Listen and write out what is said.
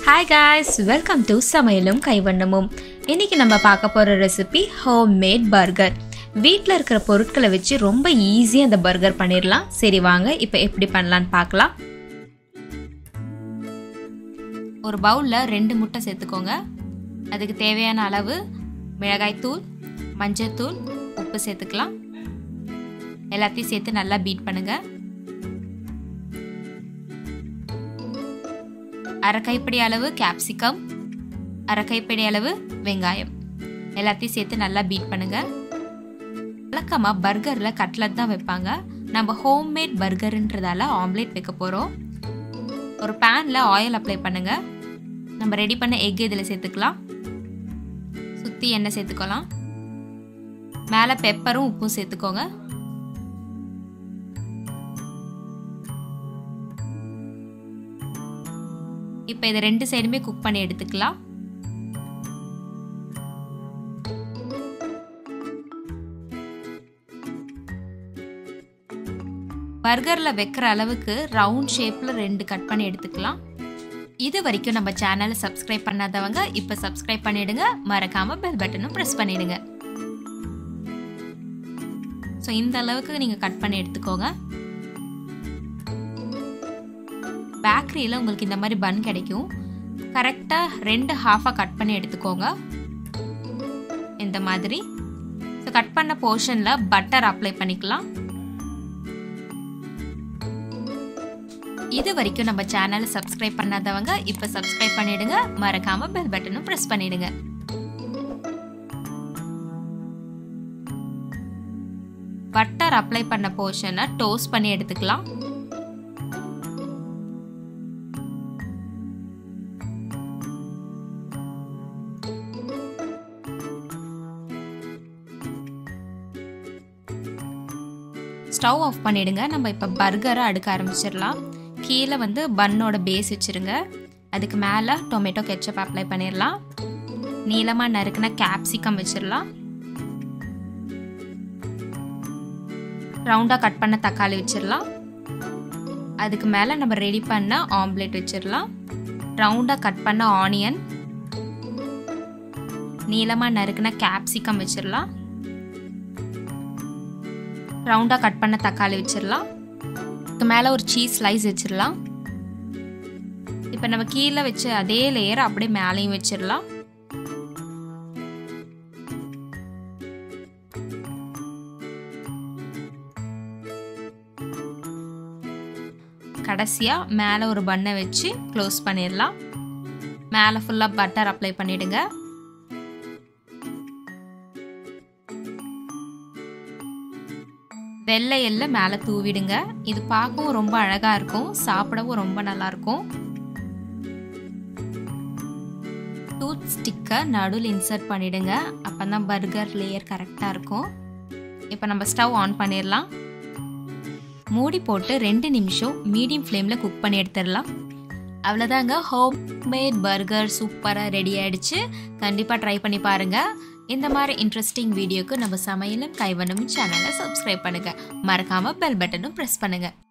hi guys welcome to சமையலும் கைவண்ணமும் இன்னைக்கு நம்ம பார்க்க போகிற ரெசிபி ஹோம் மேட் பர்கர் வீட்டில் இருக்கிற பொருட்களை வச்சு ரொம்ப ஈஸியாக அந்த பர்கர் பண்ணிடலாம் சரி வாங்க இப்போ எப்படி பண்ணலான்னு பார்க்கலாம் ஒரு பவுலில் ரெண்டு முட்டை சேர்த்துக்கோங்க அதுக்கு தேவையான அளவு மிளகாய்த்தூள் மஞ்சத்தூள் உப்பு சேர்த்துக்கலாம் எல்லாத்தையும் சேர்த்து நல்லா பீட் பண்ணுங்கள் அரை கைப்பிடி அளவு கேப்சிகம் அரை கைப்பிடி அளவு வெங்காயம் எல்லாத்தையும் சேர்த்து நல்லா பீட் பண்ணுங்க வழக்கமாக பர்கரில் கட்லட் தான் வைப்பாங்க நம்ம ஹோம்மேட் பர்கருன்றதால ஆம்லேட் வைக்க போகிறோம் ஒரு பேனில் ஆயில் அப்ளை பண்ணுங்க நம்ம ரெடி பண்ண எக் இதில் சேர்த்துக்கலாம் சுற்றி எண்ணெய் சேர்த்துக்கலாம் மேலே பெப்பரும் உப்பும் சேர்த்துக்கோங்க இப்போ இதை ரெண்டு சைடுமே குக் பண்ணி எடுத்துக்கலாம் பர்கரில் வைக்கிற அளவுக்கு ரவுண்ட் ஷேப்பில் ரெண்டு கட் பண்ணி எடுத்துக்கலாம் இது வரைக்கும் நம்ம சேனலை சப்ஸ்கிரைப் பண்ணாதவங்க இப்போ சப்ஸ்கிரைப் பண்ணிடுங்க மறக்காம பெல் பட்டனும் ப்ரெஸ் பண்ணிடுங்க ஸோ இந்த அளவுக்கு நீங்கள் கட் பண்ணி எடுத்துக்கோங்க பேக்கரியில் உங்களுக்கு இந்த மாதிரி பன் கிடைக்கும் கரெக்டாக ரெண்டு ஹாஃபாக கட் பண்ணி எடுத்துக்கோங்க இந்த மாதிரி ஸோ கட் பண்ண போர்ஷனில் பட்டர் அப்ளை பண்ணிக்கலாம் இது வரைக்கும் நம்ம சேனலை சப்ஸ்கிரைப் பண்ணாதவங்க இப்போ சப்ஸ்கிரைப் பண்ணிடுங்க மறக்காம பெல் பட்டனும் ப்ரெஸ் பண்ணிடுங்க பட்டர் அப்ளை பண்ண போர்ஷனை டோஸ்ட் பண்ணி எடுத்துக்கலாம் ஸ்டவ் ஆஃப் பண்ணிடுங்க நம்ம இப்போ பர்கரை அடுக்க ஆரம்பிச்சிடலாம் கீழே வந்து பன்னோட பேஸ் வச்சுருங்க அதுக்கு மேலே டொமேட்டோ கெச்சப் அப்ளை பண்ணிடலாம் நீளமாக நறுக்குன கேப்சிகம் வச்சிடலாம் ரவுண்டாக கட் பண்ண தக்காளி வச்சிடலாம் அதுக்கு மேலே நம்ம ரெடி பண்ண ஆம்லேட் வச்சிடலாம் ரவுண்டாக கட் பண்ண ஆனியன் நீளமாக நறுக்குன கேப்சிகம் வச்சிடலாம் ரவுண்டாக கட் பண்ண தக்காளி வச்சிடலாம் இதுக்கு மேலே ஒரு சீஸ் ஸ்லைஸ் வச்சிடலாம் இப்போ நம்ம கீழே வச்ச அதே லேயர் அப்படியே மேலேயும் வச்சிடலாம் கடைசியாக மேலே ஒரு பண்ணை வச்சு க்ளோஸ் பண்ணிடலாம் மேலே ஃபுல்லாக பட்டர் அப்ளை பண்ணிவிடுங்க வெள்ளை எல்ல மேலே தூவிடுங்க இது பார்க்கவும் ரொம்ப அழகாக இருக்கும் சாப்பிடவும் ரொம்ப நல்லாயிருக்கும் டூத் ஸ்டிக்கை நடுவில் இன்சர்ட் பண்ணிவிடுங்க அப்போ தான் பர்கர் லேயர் கரெக்டாக இருக்கும் இப்போ நம்ம ஸ்டவ் ஆன் பண்ணிடலாம் மூடி போட்டு ரெண்டு நிமிஷம் மீடியம் ஃப்ளேமில் குக் பண்ணி எடுத்துடலாம் அவ்வளோதாங்க ஹோம் மேட் பர்கர் சூப்பராக ரெடி ஆகிடுச்சு கண்டிப்பாக ட்ரை பண்ணி பாருங்கள் இந்த மாதிரி இன்ட்ரெஸ்டிங் வீடியோக்கு நம்ம சமையலும் கைவண்ணம் சேனலை சப்ஸ்கிரைப் பண்ணுங்கள் மறக்காமல் பெல் பட்டனும் ப்ரெஸ் பண்ணுங்கள்